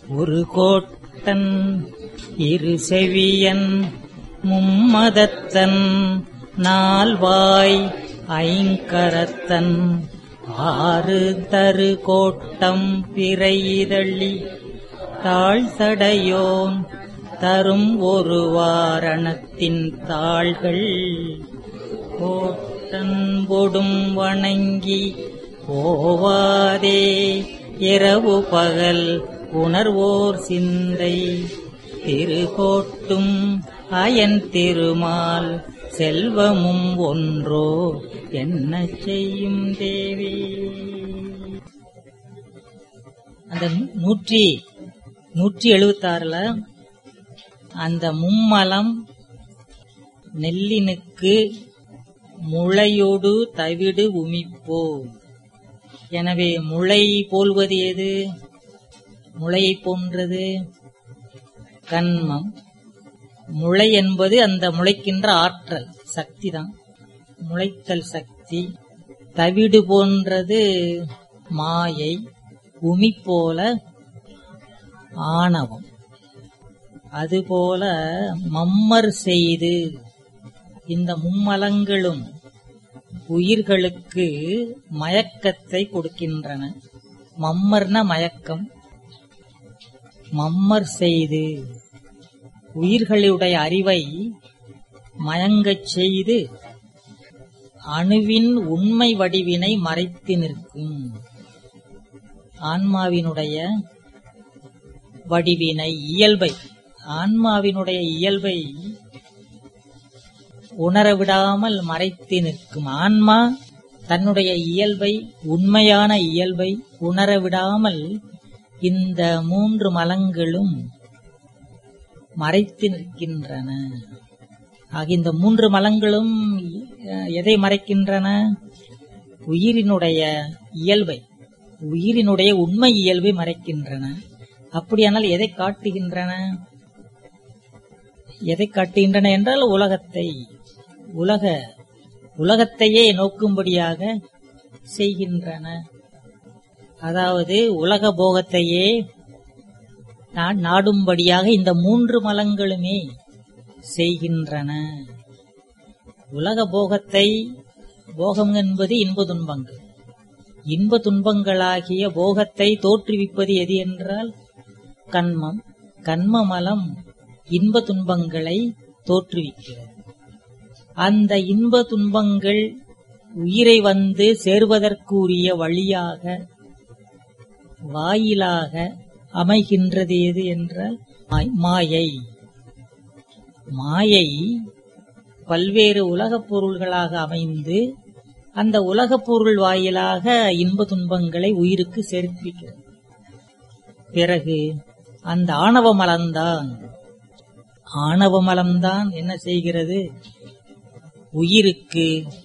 ஒரு கோட்டன் இரு செவியன் மும்மதத்தன் நால்வாய் ஐங்கரத்தன் ஆறு தரு கோட்டம் பிறையிதழி தாழ்சடையோன் தரும் ஒரு வாரணத்தின் தாள்கள் கோட்டன் பொடும் வணங்கி போவாதே இரவு பகல் உணர்வோர் சிந்தை திருகோட்டும் அயன் திருமால் செல்வமும் ஒன்றோ என்ன செய்யும் தேவி அந்த நூற்றி நூற்றி எழுபத்தாறுல அந்த மும்மலம் நெல்லினுக்கு முளையோடு தவிடு உமிப்போ எனவே முளை போல்வது எது முளையை போன்றது கண்மம் முளை என்பது அந்த முளைக்கின்ற ஆற்றல் சக்தி தான் முளைத்தல் சக்தி தவிடு போன்றது மாயை உமி போல ஆணவம் அதுபோல மம்மர் செய்து இந்த மும்மலங்களும் உயிர்களுக்கு மயக்கத்தை கொடுக்கின்றன மம்மர்ன மயக்கம் மம்மர் செய்து உயிர்களுடைய அறிவை மயங்கச் செய்து அணுவின் உண்மை வடிவினை மறைத்து நிற்கும் ஆன்மாவினுடைய வடிவினை இயல்பை ஆன்மாவினுடைய இயல்பை உணரவிடாமல் மறைத்து நிற்கும் ஆன்மா தன்னுடைய இயல்பை உண்மையான இயல்பை உணரவிடாமல் இந்த மூன்று மலங்களும் மறைத்து நிற்கின்றன ஆக இந்த மூன்று மலங்களும் எதை மறைக்கின்றன உயிரினுடைய இயல்பை உயிரினுடைய உண்மை இயல்பை மறைக்கின்றன அப்படியானால் எதை காட்டுகின்றன எதை காட்டுகின்றன என்றால் உலகத்தை உலக உலகத்தையே நோக்கும்படியாக செய்கின்றன அதாவது உலக போகத்தையே நான் நாடும்படியாக இந்த மூன்று மலங்களுமே செய்கின்றன உலக போகத்தை போகம் என்பது இன்ப துன்பங்கள் இன்ப துன்பங்களாகிய போகத்தை தோற்றுவிப்பது எது என்றால் கண்மம் கண்ம மலம் இன்ப துன்பங்களை தோற்றுவிக்கிறது அந்த இன்ப துன்பங்கள் உயிரை வந்து சேர்வதற்குரிய வழியாக வாயிலாக அமைகின்றது எது என்றால் மாயை மாயை பல்வேறு உலகப் பொருள்களாக அமைந்து அந்த உலகப் பொருள் வாயிலாக இன்ப துன்பங்களை உயிருக்கு சேர்ப்பிக்கிறது பிறகு அந்த ஆணவ மலம்தான் ஆணவ மலம்தான் என்ன செய்கிறது உயிருக்கு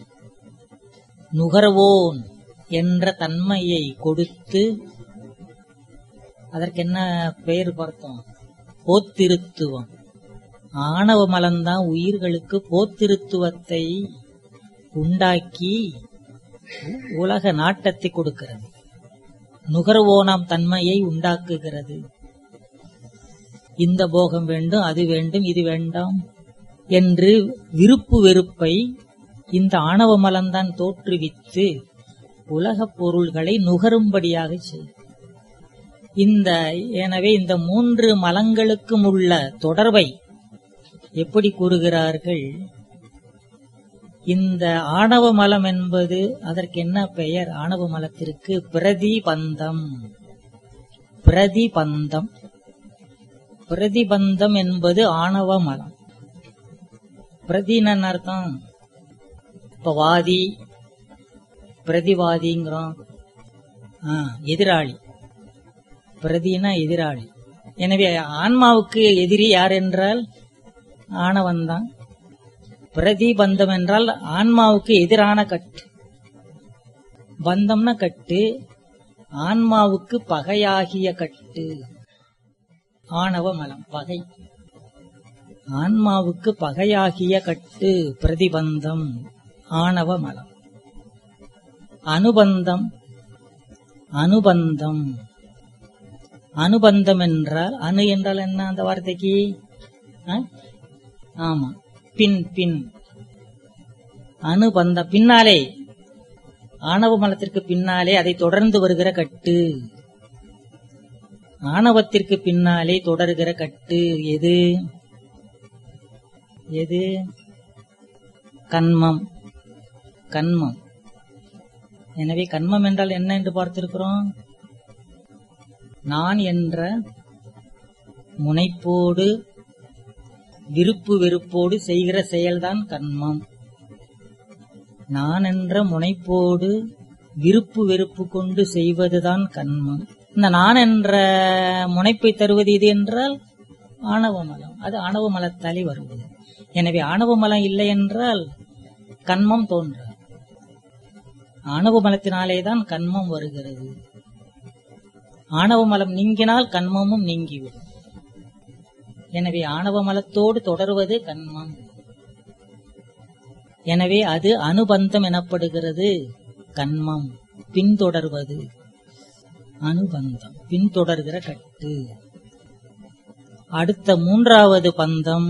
நுகர்வோன் என்ற தன்மையை கொடுத்து அதற்கு என்ன பெயர் பார்த்தோம் போத்திருத்துவம் ஆணவ மலம்தான் உயிர்களுக்கு போத்திருத்துவத்தை உண்டாக்கி உலக நாட்டத்தை கொடுக்கிறது நுகர்வோனாம் தன்மையை உண்டாக்குகிறது இந்த போகம் வேண்டும் அது வேண்டும் இது வேண்டாம் என்று விருப்பு வெறுப்பை இந்த ஆணவ மலம்தான் தோற்றுவித்து உலகப் பொருள்களை நுகரும்படியாக செய்யும் இந்த எனவே இந்த மூன்று மலங்களுக்கும் உள்ள தொடர்பை எப்படி கூறுகிறார்கள் இந்த ஆணவ மலம் என்பது அதற்கு என்ன பெயர் ஆணவ மலத்திற்கு பிரதிபந்தம் பிரதிபந்தம் பிரதிபந்தம் என்பது ஆணவ மலம் பிரதின்னு அர்த்தம் இப்ப வாதி பிரதிவாதிங்கிறோம் எதிராளி பிரதினா எதிராளி எனவே ஆன்மாவுக்கு எதிரி யார் என்றால் ஆணவன்தான் பிரதிபந்தம் என்றால் ஆன்மாவுக்கு எதிரான கட்டு பந்தம்னா கட்டு ஆன்மாவுக்கு பகையாகிய கட்டு ஆணவ மலம் பகை ஆன்மாவுக்கு பகையாகிய கட்டு பிரதிபந்தம் ஆணவ மலம் அனுபந்தம் அனுபந்தம் அனுபந்தம் என்றால் அணு என்றால் என்ன அந்த வார்த்தைக்கு ஆ? ஆமா பின் பின் அனுபந்த பின்னாலே ஆணவ மலத்திற்கு பின்னாலே அதை தொடர்ந்து வருகிற கட்டு ஆணவத்திற்கு பின்னாலே தொடர்கிற கட்டு எது எது கண்மம் கண்மம் எனவே கண்மம் என்றால் என்ன என்று பார்த்திருக்கிறோம் நான் என்ற முனைப்போடு விருப்பு வெறுப்போடு செய்கிற செயல்தான் கண்மம் நான் என்ற முனைப்போடு விருப்பு வெறுப்பு கொண்டு செய்வதுதான் கண்மம் இந்த நான் என்ற முனைப்பை தருவது இது என்றால் ஆணவ மலம் அது ஆணவ மலத்தாலே வருவது எனவே ஆணவ மலம் இல்லை என்றால் கண்மம் தோன்றாது ஆணவ மலத்தினாலேதான் கண்மம் வருகிறது ஆணவ மலம் நீங்கினால் கண்மமும் நீங்கிவிடும் எனவே ஆணவ மலத்தோடு தொடர்வது கண்மம் எனவே அது அனுபந்தம் எனப்படுகிறது கண்மம் பின்தொடர்வது அனுபந்தம் பின்தொடர்கிற கட்டு அடுத்த மூன்றாவது பந்தம்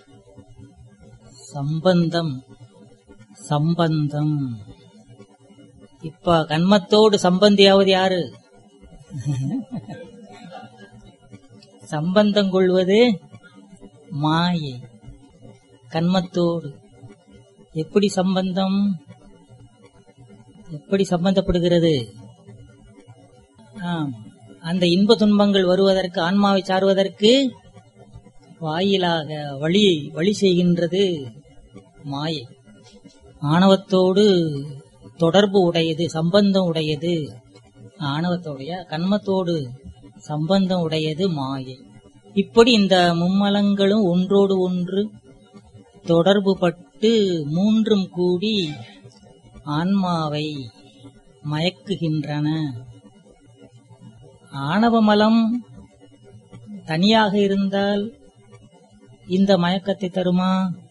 சம்பந்தம் சம்பந்தம் இப்ப கண்மத்தோடு சம்பந்தியாவது யாரு சம்பந்தம் கொள்வது மாயை கண்மத்தோடு எப்படி சம்பந்தம் எப்படி சம்பந்தப்படுகிறது ஆம். அந்த இன்ப துன்பங்கள் வருவதற்கு ஆன்மாவை சார்வதற்கு வாயிலாக வழி வழி செய்கின்றது மாயை ஆணவத்தோடு தொடர்பு உடையது சம்பந்தம் உடையது ஆணவத்தோடைய கண்மத்தோடு சம்பந்தம் உடையது மாயை இப்படி இந்த மும்மலங்களும் ஒன்றோடு ஒன்று தொடர்பு பட்டு மூன்றும் கூடி ஆன்மாவை மயக்குகின்றன ஆணவ மலம் தனியாக இருந்தால் இந்த மயக்கத்தை தருமா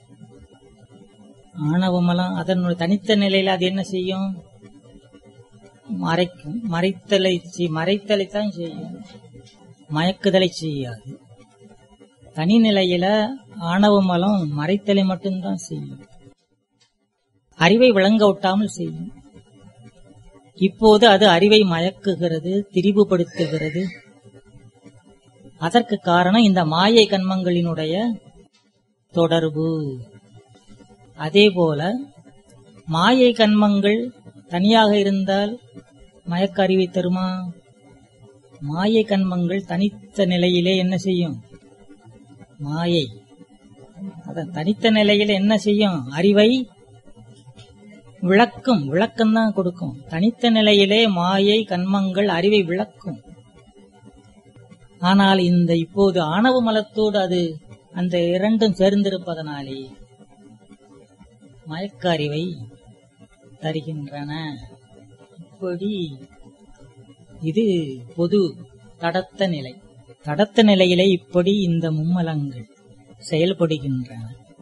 ஆணவ மலம் அதனுடைய தனித்த நிலையில அது என்ன செய்யும் மறைக்கும் மறைத்தலை செய்- மறைத்தலைத்தான் செய்யும் மயக்குதலை செய்யாது தனி நிலையில ஆணவ மலம் மறைத்தலை மட்டும்தான் செய்யும் அறிவை விளங்க ஒட்டாமல் செய்யும் இப்போது அது அறிவை மயக்குகிறது திரிவுபடுத்துகிறது அதற்கு காரணம் இந்த மாயை கண்மங்களினுடைய தொடர்பு அதேபோல மாயை கண்மங்கள் தனியாக இருந்தால் மயக்க அறிவை தருமா மாயை கண்மங்கள் தனித்த நிலையிலே என்ன செய்யும் மாயை அதான் தனித்த நிலையில என்ன செய்யும் அறிவை விளக்கும் விளக்கம் தான் கொடுக்கும் தனித்த நிலையிலே மாயை கண்மங்கள் அறிவை விளக்கும் ஆனால் இந்த இப்போது ஆணவ மலத்தோடு அது அந்த இரண்டும் சேர்ந்திருப்பதனாலே மயக்க அறிவை தருகின்றன இப்படி இது பொது தடத்த நிலை தடத்த நிலையிலே இப்படி இந்த மும்மலங்கள் செயல்படுகின்றன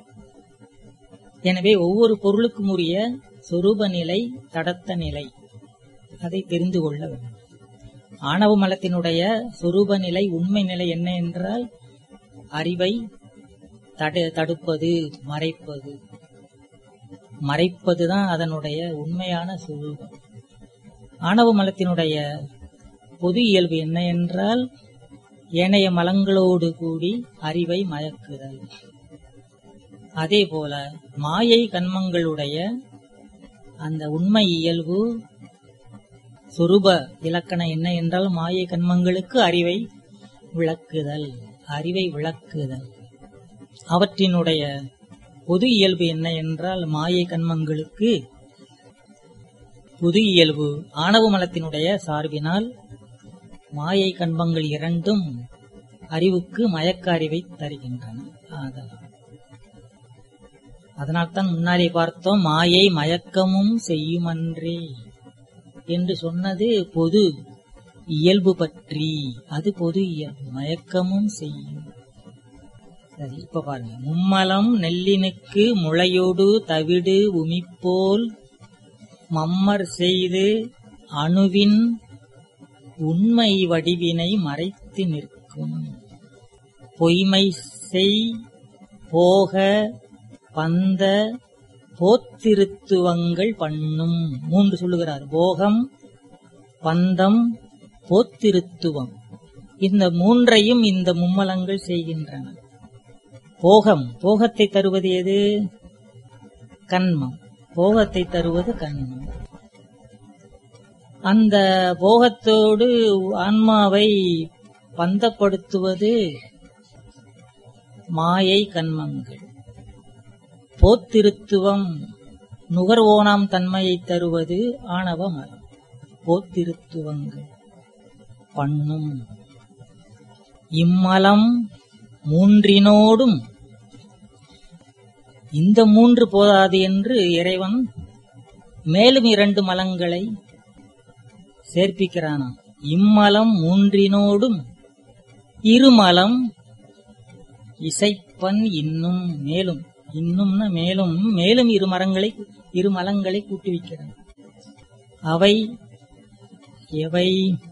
எனவே ஒவ்வொரு பொருளுக்கும் உரிய சொரூப நிலை தடத்த நிலை அதை தெரிந்து கொள்ள வேண்டும் ஆணவ மலத்தினுடைய சொரூப நிலை உண்மை நிலை என்ன என்றால் அறிவை தடு தடுப்பது மறைப்பது மறைப்பதுதான் அதனுடைய உண்மையான சொரூபம் ஆணவ மலத்தினுடைய பொது இயல்பு என்ன என்றால் ஏனைய மலங்களோடு கூடி அறிவை மயக்குதல் அதே போல மாயை கண்மங்களுடைய அந்த உண்மை இயல்பு சொரூப இலக்கணம் என்ன என்றால் மாயை கண்மங்களுக்கு அறிவை விளக்குதல் அறிவை விளக்குதல் அவற்றினுடைய பொது இயல்பு என்ன என்றால் மாயை கண்மங்களுக்கு பொது இயல்பு ஆணவ மலத்தினுடைய சார்பினால் மாயை கண்பங்கள் இரண்டும் அறிவுக்கு மயக்க அறிவை தருகின்றன அதனால் அதனால்தான் முன்னாலே பார்த்தோம் மாயை மயக்கமும் செய்யுமன்றே என்று சொன்னது பொது இயல்பு பற்றி அது பொது இயல்பு மயக்கமும் செய்யும் சரி இப்ப பாருங்க மும்மலம் நெல்லினுக்கு முளையோடு தவிடு உமிப்போல் மம்மர் செய்து அணுவின் உண்மை வடிவினை மறைத்து நிலைத்து நிற்கும் பொய்மை செய் போக பந்த போத்திருத்துவங்கள் பண்ணும் மூன்று சொல்லுகிறார் போகம் பந்தம் போத்திருத்துவம் இந்த மூன்றையும் இந்த மும்மலங்கள் செய்கின்றன போகம் போகத்தை தருவது எது கண்மம் போகத்தை தருவது கண்மம் அந்த போகத்தோடு ஆன்மாவை பந்தப்படுத்துவது மாயை கண்மங்கள் போத்திருத்துவம் நுகர்வோனாம் தன்மையை தருவது ஆணவ மரம் போத்திருத்துவங்கள் பண்ணும் இம்மலம் மூன்றினோடும் இந்த மூன்று போதாது என்று இறைவன் மேலும் இரண்டு மலங்களை சேர்ப்பிக்கிறானாம் இம்மலம் மூன்றினோடும் இருமலம் இசைப்பன் இன்னும் மேலும் இன்னும்னா மேலும் மேலும் இரு மரங்களை இரு மலங்களை கூட்டுவிக்கிறான் அவை எவை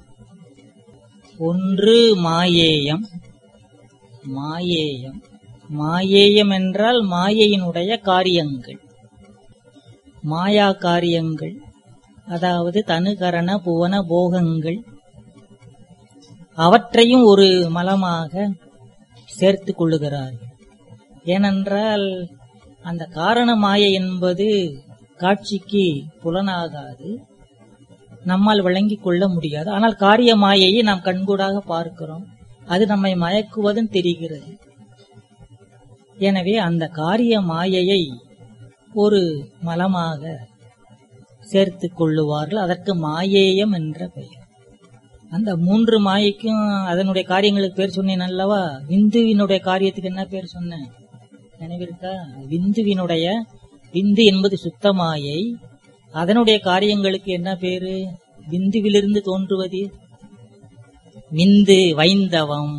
ஒன்று மாயேயம் மாயேயம் மாயேயம் என்றால் மாயையினுடைய காரியங்கள் மாயா காரியங்கள் அதாவது தனுகரண புவன போகங்கள் அவற்றையும் ஒரு மலமாக சேர்த்து கொள்ளுகிறார்கள் ஏனென்றால் அந்த காரண மாயை என்பது காட்சிக்கு புலனாகாது நம்மால் விளங்கிக் கொள்ள முடியாது ஆனால் காரிய மாயையை நாம் கண்கூடாக பார்க்கிறோம் அது நம்மை மயக்குவதும் தெரிகிறது எனவே அந்த காரிய மாயையை ஒரு மலமாக சேர்த்துக் கொள்ளுவார்கள் அதற்கு மாயேயம் என்ற பெயர் அந்த மூன்று மாயைக்கும் அதனுடைய காரியங்களுக்கு பேர் சொன்னேன் அல்லவா விந்துவினுடைய காரியத்துக்கு என்ன பேர் சொன்னேன் நினைவிருக்கா விந்துவினுடைய விந்து என்பது சுத்த மாயை அதனுடைய காரியங்களுக்கு என்ன பேரு விந்துவிலிருந்து தோன்றுவது விந்து வைந்தவம்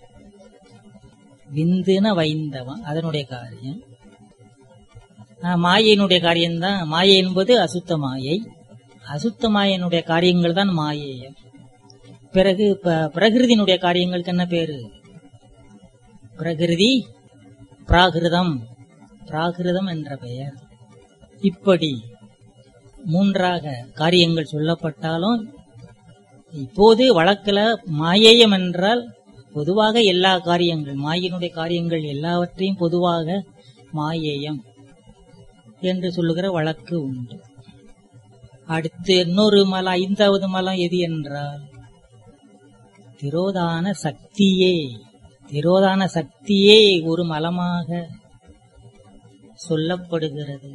விந்துன வைந்தவம் அதனுடைய காரியம் ஆஹ், மாயையினுடைய காரியம்தான் மாயை என்பது அசுத்த மாயை அசுத்த மாயனுடைய காரியங்கள் தான் மாயேயம் பிறகு ப- பிரகிருதியினுடைய காரியங்களுக்கு என்ன பேரு பிரகிருதி பிராகிருதம் பிராகிருதம் என்ற பெயர் இப்படி மூன்றாக காரியங்கள் சொல்லப்பட்டாலும் இப்போது வழக்கில் மாயேயம் என்றால் பொதுவாக எல்லா காரியங்கள் மாயினுடைய காரியங்கள் எல்லாவற்றையும் பொதுவாக மாயேயம் என்று சொல்லுகிற வழக்கு உண்டு அடுத்து இன்னொரு மலம் ஐந்தாவது மலம் எது என்றால் திரோதான சக்தியே திரோதான சக்தியே ஒரு மலமாக சொல்லப்படுகிறது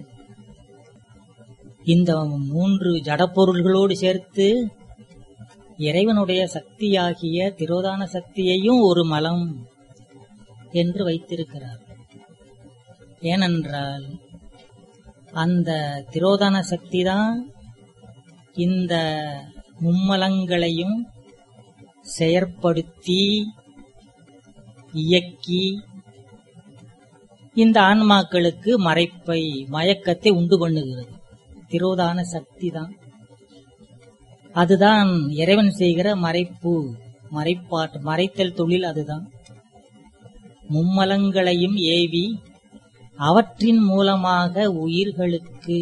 இந்த மூன்று ஜடப்பொருள்களோடு சேர்த்து இறைவனுடைய சக்தியாகிய திரோதான சக்தியையும் ஒரு மலம் என்று வைத்திருக்கிறார் ஏனென்றால் அந்த திரோதான சக்தி தான் இந்த மும்மலங்களையும் செயற்படுத்தி இயக்கி இந்த ஆன்மாக்களுக்கு மறைப்பை மயக்கத்தை உண்டு பண்ணுகிறது திரோதான சக்தி தான் அதுதான் இறைவன் செய்கிற மறைப்பு மறைப்பாட்டு மறைத்தல் தொழில் அதுதான் மும்மலங்களையும் ஏவி அவற்றின் மூலமாக உயிர்களுக்கு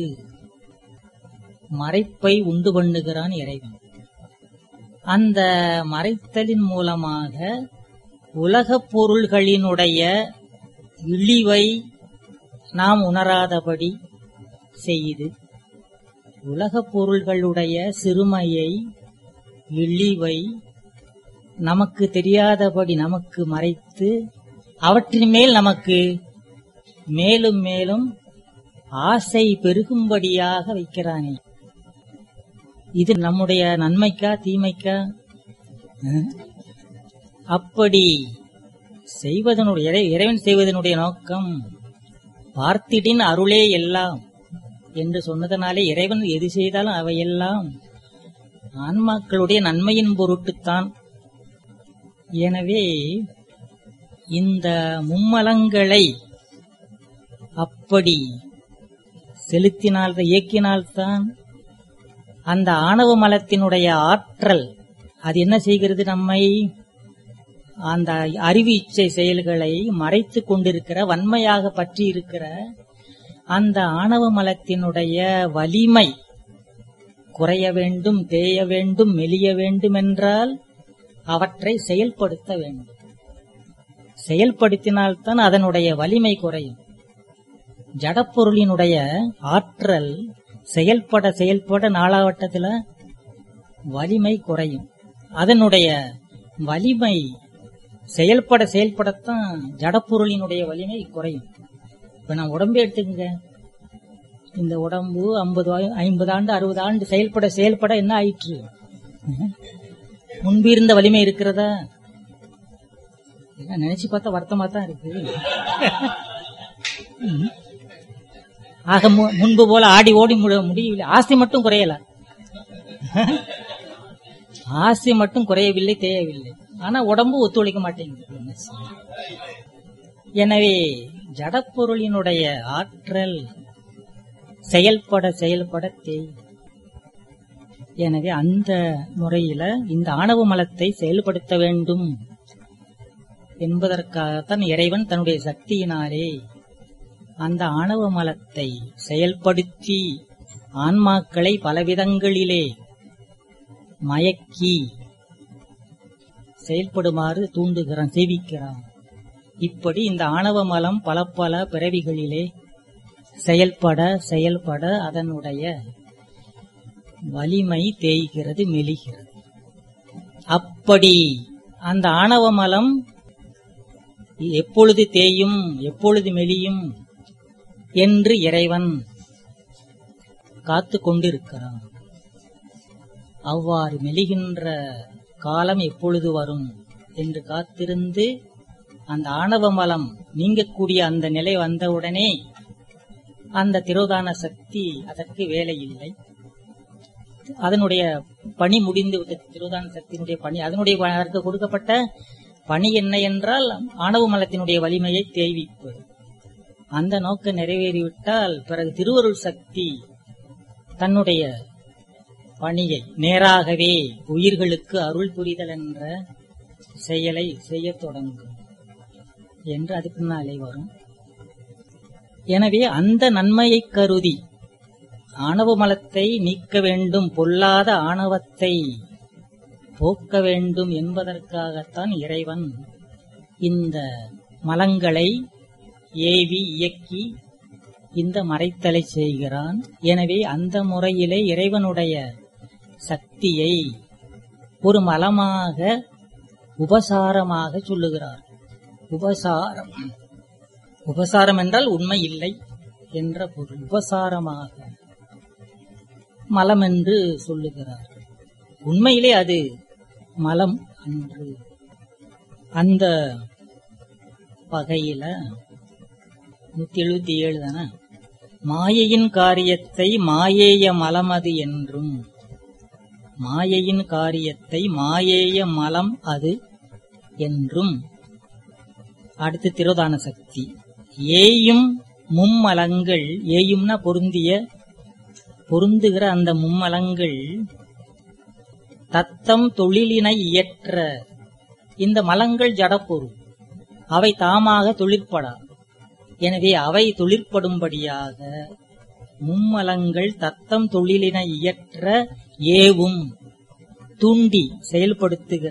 மறைப்பை உண்டு பண்ணுகிறான் இறைவன் அந்த மறைத்தலின் மூலமாக உலகப் பொருள்களினுடைய இழிவை நாம் உணராதபடி செய்து உலகப் பொருள்களுடைய சிறுமையை இழிவை நமக்கு தெரியாதபடி நமக்கு மறைத்து அவற்றின் மேல் நமக்கு மேலும் மேலும் ஆசை பெருகும்படியாக வைக்கிறானே இது நம்முடைய நன்மைக்கா தீமைக்கா அஹ்? அப்படி செய்வதனுடைய இறை- இறைவன் செய்வதனுடைய நோக்கம் பார்த்திடின் அருளே எல்லாம் என்று சொன்னதனாலே இறைவன் எது செய்தாலும் அவையெல்லாம் ஆன்மாக்களுடைய நன்மையின் பொருட்டுத்தான் எனவே இந்த மும்மலங்களை அப்படி செலுத்தினால் இயக்கினால்தான் அந்த ஆணவ மலத்தினுடைய ஆற்றல் அது என்ன செய்கிறது நம்மை அந்த அறிவு இச்சை செயல்களை மறைத்து கொண்டிருக்கிற வன்மையாக பற்றி இருக்கிற அந்த ஆணவ மலத்தினுடைய வலிமை குறைய வேண்டும் தேய வேண்டும் மெலிய வேண்டும் என்றால் அவற்றை செயல்படுத்த வேண்டும் செயல்படுத்தினால்தான் அதனுடைய வலிமை குறையும் ஜடப்பொருளினுடைய ஆற்றல் செயல்பட செயல்பட நாளாவட்டத்துல வலிமை குறையும் அதனுடைய வலிமை செயல்பட செயல்படத்தான் ஜடப்பொருளினுடைய வலிமை குறையும் இப்ப நான் உடம்பே எடுத்துக்கங்க இந்த உடம்பு ஐம்பது ஐம்பது ஆண்டு அறுபது ஆண்டு செயல்பட செயல்பட என்ன ஆயிற்று முன்பு இருந்த வலிமை இருக்கிறதா என்ன நினைச்சு பார்த்தா வருத்தமா தான் இருக்கு ம். ஆக மு- முன்பு போல ஆடி ஓடி முட- முடியவில்லை ஆசை மட்டும் குறையல ஆசை மட்டும் குறையவில்லை தேயவில்லை ஆனா உடம்பு ஒத்துழைக்க மாட்டேங்குது என்ன செய்ய? எனவே ஜடப்பொருளினுடைய ஆற்றல் செயல்பட செயல்பட தேய் எனவே அந்த முறையில இந்த ஆணவ மலத்தை செயல்படுத்த வேண்டும் என்பதற்காகத்தான் இறைவன் தன்னுடைய சக்தியினாலே அந்த ஆணவ மலத்தை செயல்படுத்தி ஆன்மாக்களை பலவிதங்களிலே மயக்கி செயல்படுமாறு தூண்டுகிறான் சேவிக்கிறான் இப்படி இந்த ஆணவ மலம் பல பல பிறவிகளிலே செயல்பட செயல்பட அதனுடைய வலிமை தேய்கிறது மெலிகிறது அப்படி அந்த ஆணவ மலம் எப்பொழுது தேயும் எப்பொழுது மெலியும் என்று இறைவன் காத்து கொண்டிருக்கிறான் அவ்வாறு மெலிகின்ற காலம் எப்பொழுது வரும் என்று காத்திருந்து அந்த ஆணவ மலம் நீங்கக்கூடிய அந்த நிலை வந்தவுடனே அந்த திரோதான சக்தி அதற்கு வேலை இல்லை அதனுடைய பணி முடிந்து விட்டது திரோதான சக்தியினுடைய பணி அதனுடைய ப- அதற்கு கொடுக்கப்பட்ட பணி என்ன என்றால் ஆணவ மலத்தினுடைய வலிமையை தேய்விப்பது அந்த நோக்கம் நிறைவேறிவிட்டால் பிறகு திருவருள் சக்தி தன்னுடைய பணியை நேராகவே உயிர்களுக்கு அருள் புரிதல் என்ற செயலை செய்யத் தொடங்கும் என்று அது பின்னாலே வரும் எனவே அந்த நன்மையை கருதி ஆணவ மலத்தை நீக்க வேண்டும் பொல்லாத ஆணவத்தை போக்க வேண்டும் என்பதற்காகத்தான் இறைவன் இந்த மலங்களை ஏவி இயக்கி இந்த மறைத்தலை செய்கிறான் எனவே அந்த முறையிலே இறைவனுடைய சக்தியை ஒரு மலமாக உபசாரமாக சொல்லுகிறார் உபசாரம் உபசாரம் என்றால் உண்மை இல்லை என்ற பொருள் உபசாரமாக மலம் என்று சொல்லுகிறார் உண்மையிலே அது மலம் அன்று அந்த வகையில நூத்தி எழுபத்தி ஏழு தானே மாயையின் காரியத்தை மாயேய மலமது என்றும் மாயையின் காரியத்தை மாயேய மலம் அது என்றும் அடுத்து திரோதான சக்தி ஏயும் மும்மலங்கள் ஏயும்னா பொருந்திய பொருந்துகிற அந்த மும்மலங்கள் தத்தம் தொழிலினை இயற்ற இந்த மலங்கள் ஜடப்பொருள் அவை தாமாக தொழிற்படா எனவே அவை தொழிற்படும்படியாக மும்மலங்கள் தத்தம் தொழிலினை இயற்ற ஏவும் தூண்டி செயல்படுத்துகிற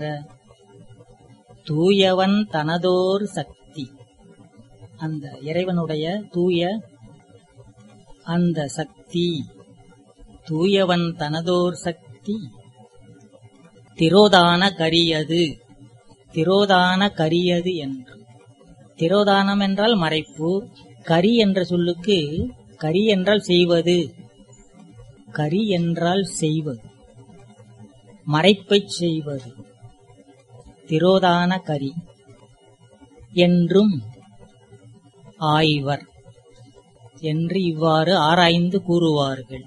தூயவன் தனதோர் சக்தி அந்த இறைவனுடைய தூய அந்த சக்தி தூயவன் தனதோர் சக்தி திரோதான கரியது திரோதான கரியது என்று திரோதானம் என்றால் மறைப்பு கரி என்ற சொல்லுக்கு கரி என்றால் செய்வது கரி என்றால் செய்வது மறைப்பைச் செய்வது திரோதான கரி என்றும் ஆய்வர் என்று இவ்வாறு ஆராய்ந்து கூறுவார்கள்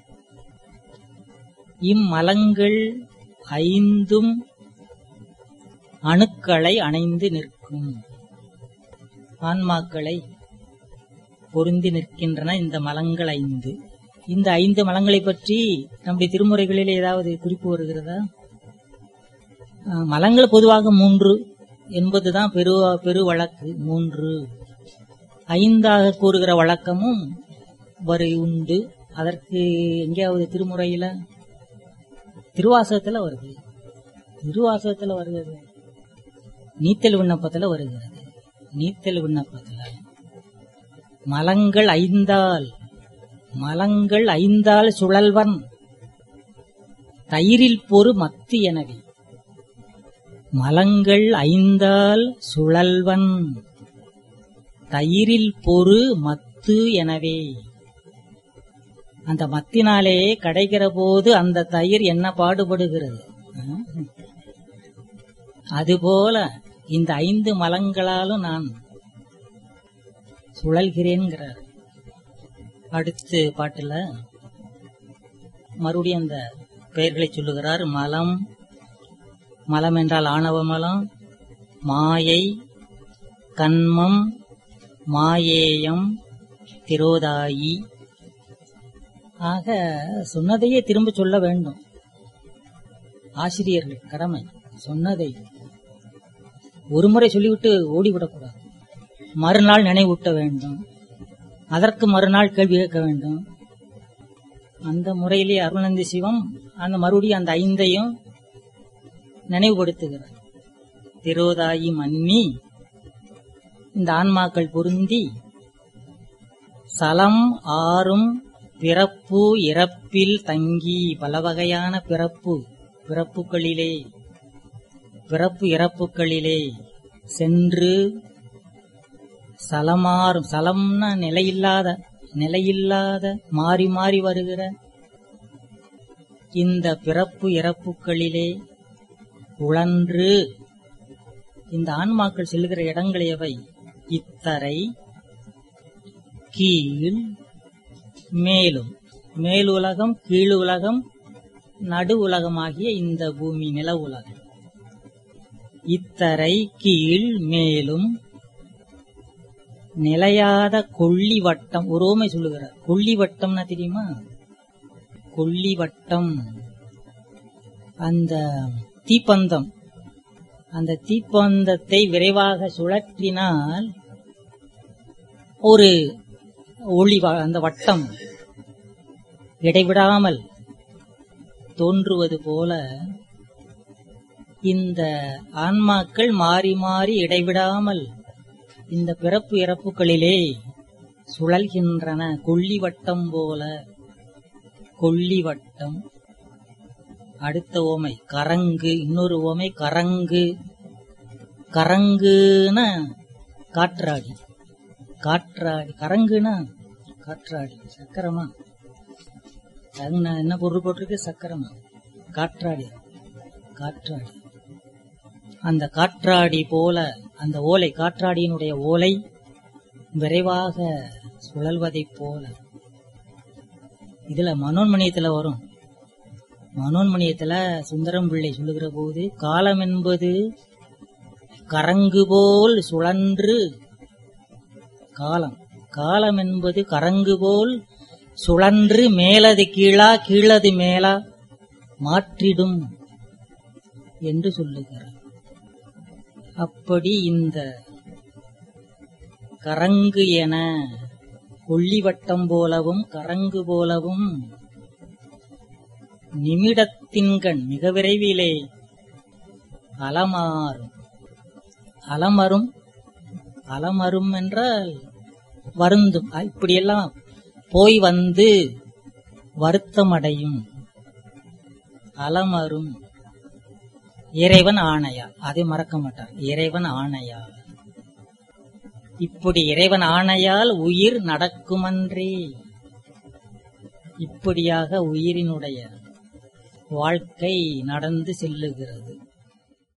இம்மலங்கள் ஐந்தும் அணுக்களை அணைந்து நிற்கும் ஆன்மாக்களை பொருந்தி நிற்கின்றன இந்த மலங்கள் ஐந்து இந்த ஐந்து மலங்களை பற்றி நம்முடைய திருமுறைகளில் ஏதாவது குறிப்பு வருகிறதா ஆஹ், மலங்கள் பொதுவாக மூன்று என்பதுதான் பெரு பெரு வழக்கு மூன்று ஐந்தாக கூறுகிற வழக்கமும் வரு உண்டு அதற்கு எங்கேயாவது திருமுறையில திருவாசகத்துல வருது திருவாசகத்துல வருகிறது நீத்தல் விண்ணப்பத்துல வருகிறது நீத்தல் விண்ணப்பத்துல மலங்கள் ஐந்தால் மலங்கள் ஐந்தால் சுழல்வன் தயிரில் பொறு மத்து எனவே மலங்கள் ஐந்தால் சுழல்வன் தயிரில் பொறு மத்து எனவே அந்த மத்தினாலே கிடைக்கிற போது அந்த தயிர் என்ன பாடுபடுகிறது அதுபோல இந்த ஐந்து மலங்களாலும் நான் சுழல்கிறேன்கிறார் அடுத்து பாட்டுல மறுபடியும் அந்த பெயர்களை சொல்லுகிறார் மலம் மலம் என்றால் ஆணவ மலம் மாயை கண்மம் மாயேயம் திரோதாயி ஆக சொன்னதையே திரும்ப சொல்ல வேண்டும் ஆசிரியர்கள் கடமை சொன்னதை ஒருமுறை சொல்லிவிட்டு ஓடிவிடக்கூடாது மறுநாள் நினைவூட்ட வேண்டும் அதற்கு மறுநாள் கேள்வி கேட்க வேண்டும் அந்த முறையிலே அருணந்தி சிவம் அந்த மறுபடியும் அந்த ஐந்தையும் நினைவுபடுத்துகிறார் திரோதாயி மன்னி இந்த ஆன்மாக்கள் பொருந்தி சலம் ஆறும் பிறப்பு இறப்பில் தங்கி பல வகையான பிறப்பு பிறப்புகளிலே பிறப்பு இறப்புகளிலே சென்று சலமாறும் சலம்னா நிலையில்லாத நிலையில்லாத மாறி மாறி வருகிற இந்த பிறப்பு இறப்புகளிலே உழன்று இந்த ஆன்மாக்கள் செல்கிற இடங்கள் எவை இத்தரை கீழ் மேலும் மேல் உலகம் கீழ் உலகம் நடு உலகமாகிய இந்த பூமி நில உலகம் இத்தரை கீழ் மேலும் நிலையாத கொள்ளி வட்டம் ஒரு ஓமை சொல்லுகிறார் கொள்ளி வட்டம்னா தெரியுமா கொள்ளி வட்டம் அந்த தீப்பந்தம் அந்த தீப்பந்தத்தை விரைவாக சுழற்றினால் ஒரு ஒளி வ- அந்த வட்டம் இடைவிடாமல் தோன்றுவது போல இந்த ஆன்மாக்கள் மாறி மாறி இடைவிடாமல் இந்த பிறப்பு இறப்புகளிலே சுழல்கின்றன கொள்ளி வட்டம் போல கொள்ளி வட்டம் அடுத்த ஓமை கரங்கு இன்னொரு ஓமை கரங்கு கரங்குன காற்றாடி காற்றாடி கரங்குனா காற்றாடி சக்கரமா அதுங்க என்ன பொருள் போட்டிருக்கு சக்கரமா காற்றாடி காற்றாடி அந்த காற்றாடி போல அந்த ஓலை காற்றாடியினுடைய ஓலை விரைவாக சுழல்வதைப் போல இதுல மனோன்மணியத்துல வரும் மனோன்மணியத்துல சுந்தரம் பிள்ளை சொல்லுகிற போது காலம் என்பது கரங்கு போல் சுழன்று காலம் காலம் என்பது கரங்கு போல் சுழன்று மேலது கீழா கீழது மேலா மாற்றிடும் என்று சொல்லுகிறார் அப்படி இந்த கரங்கு என கொள்ளிவட்டம் போலவும் கரங்கு போலவும் நிமிடத்தின்கண் மிக விரைவிலே அலமாறும் அலமரும் அலமரும் என்றால் வருந்தும் அ, இப்படியெல்லாம் போய் வந்து வருத்தமடையும் அலமரும் இறைவன் ஆணையா அதை மறக்க மாட்டார் இறைவன் ஆணையா இப்படி இறைவன் ஆணையால் உயிர் நடக்குமன்றே இப்படியாக உயிரினுடைய வாழ்க்கை நடந்து செல்லுகிறது